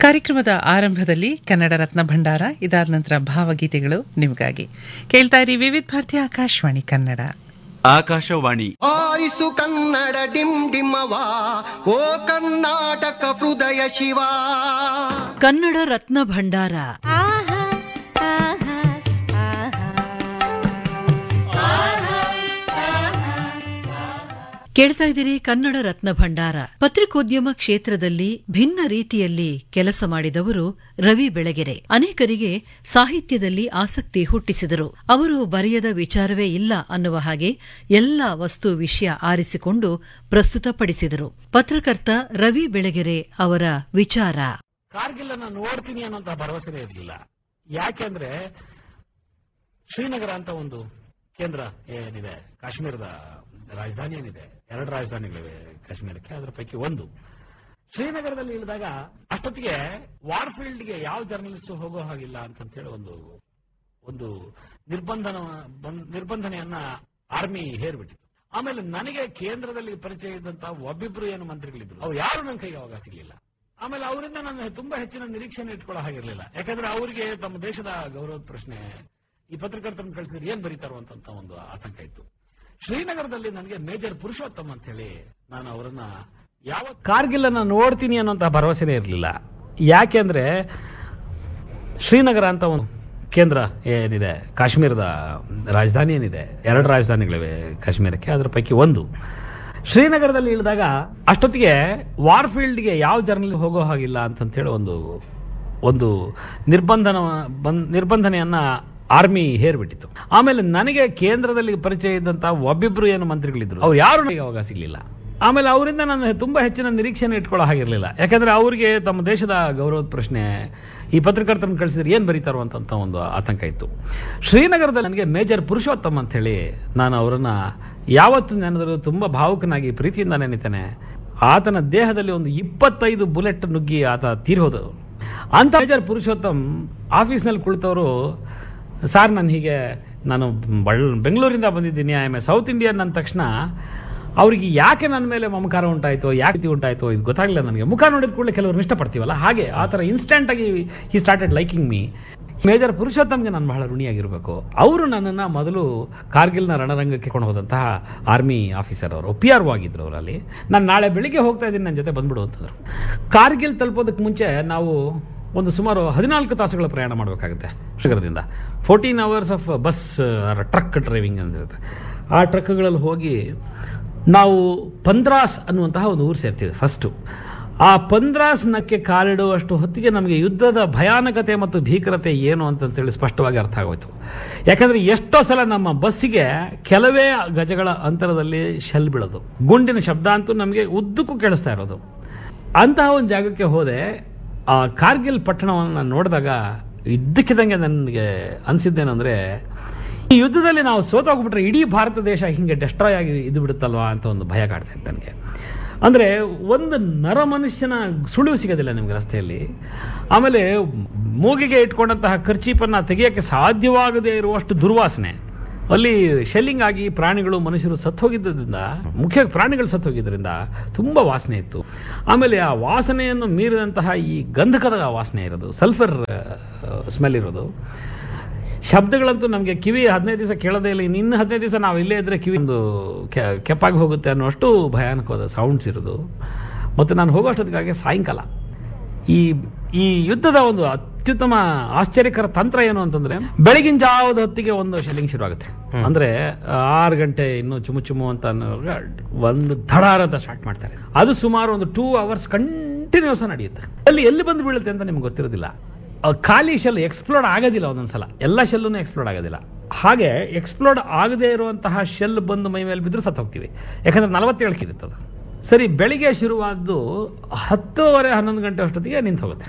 ಕಾರ್ಯಕ್ರಮದ ಆರಂಭದಲ್ಲಿ ಕನ್ನಡ ರತ್ನ ಭಂಡಾರ ಇದಾದ ನಂತರ ಭಾವಗೀತೆಗಳು ನಿಮಗಾಗಿ ಕೇಳ್ತಾ ಇರಿ ವಿವಿಧ ಭಾರತಿ ಆಕಾಶವಾಣಿ ಕನ್ನಡ ಆಕಾಶವಾಣಿ ಆರಿಸು ಕನ್ನಡ ಡಿಮ್ ಡಿಮ್ಮವ ಓ ಕರ್ನಾಟಕ ಹೃದಯ ಶಿವ ಕನ್ನಡ ರತ್ನ ಭಂಡಾರ ಕೇಳ್ತಾ ಇದ್ದೀರಿ ಕನ್ನಡ ರತ್ನ ಭಂಡಾರ ಪತ್ರಿಕೋದ್ಯಮ ಕ್ಷೇತ್ರದಲ್ಲಿ ಭಿನ್ನ ರೀತಿಯಲ್ಲಿ ಕೆಲಸ ಮಾಡಿದವರು ರವಿ ಬೆಳಗೆರೆ ಅನೇಕರಿಗೆ ಸಾಹಿತ್ಯದಲ್ಲಿ ಆಸಕ್ತಿ ಹುಟ್ಟಿಸಿದರು ಅವರು ಬರೆಯದ ವಿಚಾರವೇ ಇಲ್ಲ ಅನ್ನುವ ಹಾಗೆ ಎಲ್ಲ ವಸ್ತು ವಿಷಯ ಆರಿಸಿಕೊಂಡು ಪ್ರಸ್ತುತಪಡಿಸಿದರು ಪತ್ರಕರ್ತ ರವಿ ಬೆಳಗೆರೆ ಅವರ ವಿಚಾರ ಕಾರ್ಗಿಲ್ ಅನ್ನ ನೋಡ್ತೀನಿ ಅನ್ನೋಂತ ಭರವಸೆನೇ ಇರಲಿಲ್ಲ ಯಾಕೆಂದ್ರೆ ಶ್ರೀನಗರ ಅಂತ ಒಂದು ಕೇಂದ್ರ ಏನಿದೆ ಕಾಶ್ಮೀರದ ರಾಜಧಾನಿ ಏನಿದೆ ಎರಡು ರಾಜಧಾನಿಗಳಿವೆ ಕಾಶ್ಮೀರಕ್ಕೆ ಅದರ ಪೈಕಿ ಒಂದು ಶ್ರೀನಗರದಲ್ಲಿ ಇಳಿದಾಗ ಅಷ್ಟೊತ್ತಿಗೆ ವಾರ್ಫೀಲ್ಡ್ಗೆ ಯಾವ ಜರ್ನಲಿಸ್ಟ್ ಹೋಗೋ ಹಾಗಿಲ್ಲ ಅಂತಂತೇಳಿ ಒಂದು ಒಂದು ನಿರ್ಬಂಧನ ಬಂ- ನಿರ್ಬಂಧನೆಯನ್ನ ಆರ್ಮಿ ಹೇರ್ಬಿಟ್ಟಿತ್ತು ಆಮೇಲೆ ನನಗೆ ಕೇಂದ್ರದಲ್ಲಿ ಪರಿಚಯ ಇದ್ದಂತ ಒಬ್ಬಿಬ್ರು ಏನು ಮಂತ್ರಿಗಳಿದ್ರು ಅವ್ರು ಯಾರು ನನ್ನ ಕೈಗೆ ಅವಾಗ ಸಿಗ್ಲಿಲ್ಲ ಆಮೇಲೆ ಅವರಿಂದ ನಾನು ತುಂಬಾ ಹೆಚ್ಚಿನ ನಿರೀಕ್ಷೆನ ಇಟ್ಕೊಳ್ಳೋ ಹಾಗಿರ್ಲಿಲ್ಲ ಯಾಕಂದ್ರೆ ಅವರಿಗೆ ತಮ್ಮ ದೇಶದ ಗೌರವದ ಪ್ರಶ್ನೆ ಈ ಪತ್ರಕರ್ತರನ್ನು ಕಳಿಸಿದ್ರೆ ಏನ್ ಬರೀತಾರೋ ಅಂತ ಒಂದು ಆತಂಕ ಇತ್ತು ಶ್ರೀನಗರದಲ್ಲಿ ನನಗೆ ಮೇಜರ್ ಪುರುಷೋತ್ತಮ್ ಅಂತ ಹೇಳಿ ನಾನು ಅವರನ್ನ ಯಾವ ಕಾರ್ಗಿಲ್ ಅನ್ನ ನೋಡ್ತೀನಿ ಅನ್ನೋಂತ ಭರವಸೆನೇ ಇರಲಿಲ್ಲ ಯಾಕೆಂದ್ರೆ ಶ್ರೀನಗರ ಅಂತ ಒಂದು ಕೇಂದ್ರ ಏನಿದೆ ಕಾಶ್ಮೀರದ ರಾಜಧಾನಿ ಏನಿದೆ ಎರಡು ರಾಜಧಾನಿಗಳಿವೆ ಕಾಶ್ಮೀರಕ್ಕೆ ಅದರ ಪೈಕಿ ಒಂದು ಶ್ರೀನಗರದಲ್ಲಿ ಇಳಿದಾಗ ಅಷ್ಟೊತ್ತಿಗೆ ವಾರ್ಫೀಲ್ಡ್ಗೆ ಯಾವ ಜರ್ನಲ್ ಹೋಗೋ ಹಾಗಿಲ್ಲ ಅಂತಂತೇಳಿ ಒಂದು ಒಂದು ನಿರ್ಬಂಧನ ಬಂ- ನಿರ್ಬಂಧನೆಯನ್ನ ಆರ್ಮಿ ಹೇರ್ಬಿಟ್ಟಿತ್ತು ಆಮೇಲೆ ನನಗೆ ಕೇಂದ್ರದಲ್ಲಿ ಪರಿಚಯ ಇದ್ದಂತ ಒಬ್ಬಿಬ್ರು ಏನು ಮಂತ್ರಿಗಳಿದ್ರು ಅವ್ರು ಯಾರು ನನಗೆ ಅವಾಗ ಸಿಗ್ಲಿಲ್ಲ ಆಮೇಲೆ ಅವರಿಂದ ನಾನು ತುಂಬಾ ಹೆಚ್ಚಿನ ನಿರೀಕ್ಷೆನ ಇಟ್ಕೊಳ್ಳೋ ಹಾಗಿರ್ಲಿಲ್ಲ ಯಾಕಂದ್ರೆ ಅವರಿಗೆ ತಮ್ಮ ದೇಶದ ಗೌರವದ ಪ್ರಶ್ನೆ ಈ ಪತ್ರಕರ್ತರನ್ನು ಕಳಿಸಿದ್ರೆ ಏನ್ ಬರೀತಾರೋ ಅಂತ ಒಂದು ಆತಂಕ ಇತ್ತು ಶ್ರೀನಗರದಲ್ಲಿ ನನಗೆ ಮೇಜರ್ ಪುರುಷೋತ್ತಮ್ ಅಂತ ಹೇಳಿ ನಾನು ಅವರನ್ನ ಯಾವತ್ತು ನೆನೆದರೂ ತುಂಬಾ ಭಾವುಕನಾಗಿ ಪ್ರೀತಿಯಿಂದ ನೆನಿತೇನೆ ಆತನ ದೇಹದಲ್ಲಿ ಒಂದು ಇಪ್ಪತ್ತೈದು ಬುಲೆಟ್ ನುಗ್ಗಿ ಆತ ತೀರ್ಹೋದು ಅಂತ ಮೇಜರ್ ಪುರುಷೋತ್ತಮ್ ಆಫೀಸ್ನಲ್ಲಿ ಕುಳಿತವರು ಸಾರ್ ನಾನು ಹೀಗೆ ನಾನು ಬಳ್ ಬೆಂಗಳೂರಿಂದ ಬಂದಿದ್ದೀನಿ I am a South Indian ಅಂದ ತಕ್ಷಣ ಅವರಿಗೆ ಯಾಕೆ ನನ್ನ ಮೇಲೆ ಮಮಕಾರ ಉಂಟಾಯಿತು ಯಾಕೆ ರೀತಿ ಉಂಟಾಯಿತು ಇದು ಗೊತ್ತಾಗಲಿಲ್ಲ ನನಗೆ ಮುಖ ನೋಡಿದ ಕೂಡಲೇ ಕೆಲವರು ಇಷ್ಟಪಡ್ತೀವಲ್ಲ ಹಾಗೆ ಆ ಥರ ಇನ್ಸ್ಟೆಂಟ್ ಆಗಿ he started liking me major ಪುರುಷೋತ್ತಮ್ಗೆ ನಾನು ಬಹಳ ಋಣಿಯಾಗಿರಬೇಕು ಅವರು ನನ್ನನ್ನು ಮೊದಲು ಕಾರ್ಗಿಲ್ನ ರಣರಂಗಕ್ಕೆ ಕೊಂಡು ಹೋದಂತಹ ಆರ್ಮಿ ಆಫೀಸರ್ ಅವರು ಪಿ ಆರ್ ಆಗಿದ್ರು ಅವರಲ್ಲಿ ನಾನು ನಾಳೆ ಬೆಳಿಗ್ಗೆ ಹೋಗ್ತಾ ಇದ್ದೀನಿ ನನ್ನ ಜೊತೆ ಬಂದ್ಬಿಡು ಅಂತಂದ್ರು ಕಾರ್ಗಿಲ್ ತಲುಪೋದಕ್ಕೆ ಮುಂಚೆ ನಾವು ಒಂದು ಸುಮಾರು ಹದಿನಾಲ್ಕು ತಾಸುಗಳ ಪ್ರಯಾಣ ಮಾಡಬೇಕಾಗುತ್ತೆ ಶ್ರೀನಗರದಿಂದ fourteen hours of bus truck driving ಅಂತಿರುತ್ತೆ ಆ ಟ್ರಕ್ಗಳಲ್ಲಿ ಹೋಗಿ ನಾವು ಪಂದ್ರಾಸ್ ಅನ್ನುವಂತಹ ಒಂದು ಊರು ಸೇರ್ತೀವಿ ಫಸ್ಟು ಆ ಪಂದ್ರಾಸ್ ನಕ್ಕೆ ಕಾಲಿಡುವಷ್ಟು ಹೊತ್ತಿಗೆ ನಮಗೆ ಯುದ್ಧದ ಭಯಾನಕತೆ ಮತ್ತು ಭೀಕರತೆ ಏನು ಅಂತಂತೇಳಿ ಸ್ಪಷ್ಟವಾಗಿ ಅರ್ಥ ಆಗೋಯ್ತು ಯಾಕಂದ್ರೆ ಎಷ್ಟೋ ಸಲ ನಮ್ಮ ಬಸ್ಸಿಗೆ ಕೆಲವೇ ಗಜಗಳ ಅಂತರದಲ್ಲಿ ಶೆಲ್ ಬೀಳೋದು ಗುಂಡಿನ ಶಬ್ದ ಅಂತೂ ನಮಗೆ ಉದ್ದಕ್ಕೂ ಕೇಳಿಸ್ತಾ ಇರೋದು ಅಂತಹ ಒಂದು ಜಾಗಕ್ಕೆ ಹೋದೆ ಆ ಕಾರ್ಗಿಲ್ ಪಟ್ಟಣವನ್ನು ನಾನು ನೋಡಿದಾಗ ಇದ್ದಕ್ಕಿದ್ದಂಗೆ ನನಗೆ ಅನಿಸಿದ್ದೇನೆಂದ್ರೆ ಈ ಯುದ್ಧದಲ್ಲಿ ನಾವು ಸೋತೋಗ್ಬಿಟ್ರೆ ಇಡೀ ಭಾರತ ದೇಶ ಹಿಂಗೆ ಡೆಸ್ಟ್ರಾಯ್ ಆಗಿ ಇದು ಬಿಡುತ್ತಲ್ವಾ ಅಂತ ಒಂದು ಭಯ ಕಾಡ್ತಾ ಇತ್ತು ನನಗೆ ಅಂದರೆ ಒಂದು ನರ ಮನುಷ್ಯನ ಸುಳಿವು ಸಿಗೋದಿಲ್ಲ ನಿಮಗೆ ರಸ್ತೆಯಲ್ಲಿ ಆಮೇಲೆ ಮೂಗಿಗೆ ಇಟ್ಕೊಂಡಂತಹ ಖರ್ಚೀಪನ್ನು ತೆಗೆಯೋಕ್ಕೆ ಸಾಧ್ಯವಾಗದೇ ಇರುವಷ್ಟು ದುರ್ವಾಸನೆ ಅಲ್ಲಿ ಶೆಲ್ಲಿಂಗ್ ಆಗಿ ಪ್ರಾಣಿಗಳು ಮನುಷ್ಯರು ಸತ್ತೋಗಿದ್ದರಿಂದ ಮುಖ್ಯ ಪ್ರಾಣಿಗಳು ಸತ್ತೋಗಿದ್ದರಿಂದ ತುಂಬ ವಾಸನೆ ಇತ್ತು ಆಮೇಲೆ ಆ ವಾಸನೆಯನ್ನು ಮೀರಿದಂತಹ ಈ ಗಂಧಕದ ವಾಸನೆ ಇರೋದು ಸಲ್ಫರ್ ಸ್ಮೆಲ್ ಇರೋದು ಶಬ್ದಗಳಂತೂ ನಮಗೆ ಕಿವಿ ಹದಿನೈದು ದಿವಸ ಕೇಳೋದೇ ಇಲ್ಲ ಇನ್ನು ಹದಿನೈದು ದಿವಸ ನಾವು ಇಲ್ಲೇ ಇದ್ರೆ ಕಿವಿ ಒಂದು ಕೆ- ಕೆಪ್ಪಾಗಿ ಹೋಗುತ್ತೆ ಅನ್ನೋಷ್ಟು ಭಯಾನಕವಾದ ಸೌಂಡ್ಸ್ ಇರೋದು ಮತ್ತು ನಾನು ಹೋಗೋಷ್ಟೊತ್ತಿಗಾಗಿ ಸಾಯಂಕಾಲ ಈ ಈ ಯುದ್ಧದ ಒಂದು ಅತ್ಯುತ್ತಮ ಆಶ್ಚರ್ಯಕರ ತಂತ್ರ ಏನು ಅಂತಂದ್ರೆ ಬೆಳಗಿನ ಜಾವದ ಹೊತ್ತಿಗೆ ಒಂದು ಶೆಲ್ಲಿಂಗ್ ಶುರು ಆಗುತ್ತೆ ಅಂದ್ರೆ ಆರು ಗಂಟೆ ಇನ್ನು ಚುಮು ಚುಮು ಅಂತ ಅನ್ನೋವಾಗ ಒಂದು ಧಡಾರ ಅಂತ ಸ್ಟಾರ್ಟ್ ಮಾಡ್ತಾರೆ ಅದು ಸುಮಾರು ಒಂದು ಟೂ ಅವರ್ಸ್ ಕಂಟಿನ್ಯೂಸ್ ನಡೆಯುತ್ತೆ ಅಲ್ಲಿ ಎಲ್ಲಿ ಬಂದು ಬೀಳುತ್ತೆ ಅಂತ ನಿಮ್ಗೆ ಗೊತ್ತಿರೋದಿಲ್ಲ ಆ ಖಾಲಿ ಶೆಲ್ ಎಕ್ಸ್ಪ್ಲೋಡ್ ಆಗೋದಿಲ್ಲ ಒಂದೊಂದ್ಸಲ ಎಲ್ಲ ಶೆಲ್ಲೂ ಎಕ್ಸ್ಪ್ಲೋಡ್ ಆಗೋದಿಲ್ಲ ಹಾಗೆ ಎಕ್ಸ್ಪ್ಲೋಡ್ ಆಗದೇ ಇರುವಂತಹ ಶೆಲ್ ಬಂದು ಮೈ ಮೇಲೆ ಬಿದ್ದರೂ ಸತ್ತು ಹೋಗ್ತೀವಿ ಯಾಕಂದ್ರೆ ನಲವತ್ತೇಳು ಕಿರುತ್ತದು ಸರಿ ಬೆಳಿಗ್ಗೆ ಶುರುವಾದ್ದು ಹತ್ತುವರೆ ಹನ್ನೊಂದು ಗಂಟೆ ಅಷ್ಟೊತ್ತಿಗೆ ನಿಂತು ಹೋಗುತ್ತೆ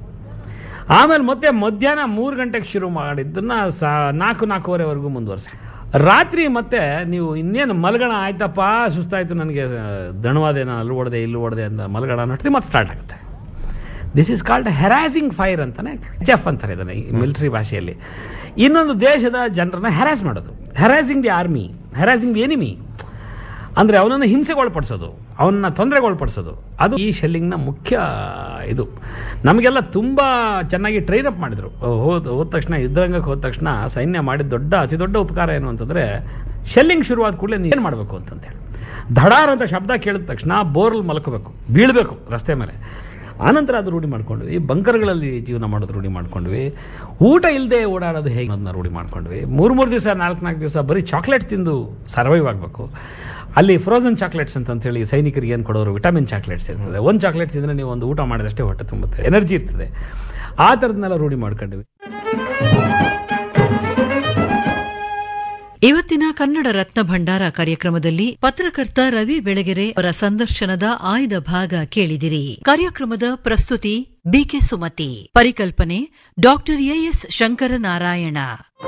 ಆಮೇಲೆ ಮತ್ತೆ ಮಧ್ಯಾಹ್ನ ಮೂರು ಗಂಟೆಗೆ ಶುರು ಮಾಡಿದ್ದನ್ನ ಸಾ ನಾಲ್ಕು ನಾಲ್ಕೂವರೆವರೆಗೂ ಮುಂದುವರಿಸಿ ರಾತ್ರಿ ಮತ್ತೆ ನೀವು ಇನ್ನೇನು ಮಲಗಣ ಆಯ್ತಪ್ಪ ಸುಸ್ತಾಯ್ತು ನನಗೆ ದಣವಾದೇನೋ ಅಲ್ಲಿ ಓಡದೆ ಇಲ್ಲಿ ಓಡದೆ ಅಂತ ಮಲಗಣ ಅನ್ನೋಷ್ಟಿ ಮತ್ತೆ ಸ್ಟಾರ್ಟ್ ಆಗುತ್ತೆ this is called harassing fire ಅಂತಾನೆ ಎಚ್ ಎಫ್ ಅಂತಾರೆ ಇದನ್ನು ಮಿಲಿಟರಿ ಭಾಷೆಯಲ್ಲಿ ಇನ್ನೊಂದು ದೇಶದ ಜನರನ್ನ ಹೆರಾಸ್ ಮಾಡೋದು harassing the army harassing the enemy ಅಂದರೆ ಅವನನ್ನು ಹಿಂಸೆಗೆ ಒಳಪಡಿಸೋದು ಅವನ್ನ ತೊಂದರೆಗೊಳಪಡಿಸೋದು ಅದು ಈ ಶೆಲ್ಲಿಂಗ್ನ ಮುಖ್ಯ ಇದು ನಮಗೆಲ್ಲ ತುಂಬ ಚೆನ್ನಾಗಿ ಟ್ರೈನ್ ಅಪ್ ಮಾಡಿದ್ರು ಹೋದ ಹೋದ ತಕ್ಷಣ ಯುದ್ಧರಂಗಕ್ಕೆ ಹೋದ ತಕ್ಷಣ ಸೈನ್ಯ ಮಾಡಿದ ದೊಡ್ಡ ಅತಿ ದೊಡ್ಡ ಉಪಕಾರ ಏನು ಅಂತಂದರೆ ಶೆಲ್ಲಿಂಗ್ ಶುರುವಾದ ಕೂಡಲೇ ನೀವು ಏನು ಮಾಡಬೇಕು ಅಂತಂತೇಳಿ ಧಡಾರ್ ಅಂತ ಶಬ್ದ ಕೇಳಿದ ತಕ್ಷಣ ಬೋರ್ಲ್ ಮಲ್ಕೋಬೇಕು ಬೀಳಬೇಕು ರಸ್ತೆ ಮೇಲೆ ಆನಂತರ ಅದು ರೂಢಿ ಮಾಡ್ಕೊಂಡ್ವಿ ಬಂಕರ್ಗಳಲ್ಲಿ ಜೀವನ ಮಾಡೋದು ರೂಢಿ ಮಾಡ್ಕೊಂಡ್ವಿ ಊಟ ಇಲ್ಲದೆ ಓಡಾಡೋದು ಹೇಗೆ ಅನ್ನೋದನ್ನ ರೂಢಿ ಮಾಡ್ಕೊಂಡ್ವಿ ಮೂರು ಮೂರು ದಿವಸ ನಾಲ್ಕು ನಾಲ್ಕು ದಿವಸ ಬರೀ ಚಾಕ್ಲೇಟ್ ತಿಂದು ಸರ್ವೈವ್ ಆಗಬೇಕು ಅಲ್ಲಿ ಫ್ರೋಸನ್ ಚಾಕ್ಲೇಟ್ಸ್ ಅಂತಂತೇಳಿ ಸೈನಿಕರಿಗೆ ಏನು ಕೊಡೋರು ವಿಟಮಿನ್ ಚಾಕ್ಲೇಟ್ಸ್ ಇರ್ತದೆ ಒಂದು ಚಾಕ್ಲೇಟ್ ತಿಂದರೆ ನೀವು ಒಂದು ಊಟ ಮಾಡಿದಷ್ಟೇ ಹೊಟ್ಟೆ ತುಂಬುತ್ತೆ ಎನರ್ಜಿ ಇರ್ತದೆ ಆ ಥರದನ್ನೆಲ್ಲ ರೂಢಿ ಮಾಡ್ಕೊಂಡ್ವಿ ಇವತ್ತಿನ ಕನ್ನಡ ರತ್ನ ಭಂಡಾರ ಕಾರ್ಯಕ್ರಮದಲ್ಲಿ ಪತ್ರಕರ್ತ ರವಿ ಬೆಳಗೆರೆ ಅವರ ಸಂದರ್ಶನದ ಆಯ್ದ ಭಾಗ ಕೇಳಿದಿರಿ ಕಾರ್ಯಕ್ರಮದ ಪ್ರಸ್ತುತಿ ಬಿಕೆ ಸುಮತಿ ಪರಿಕಲ್ಪನೆ ಡಾಕ್ಟರ್ ಎಎಸ್ ಶಂಕರನಾರಾಯಣ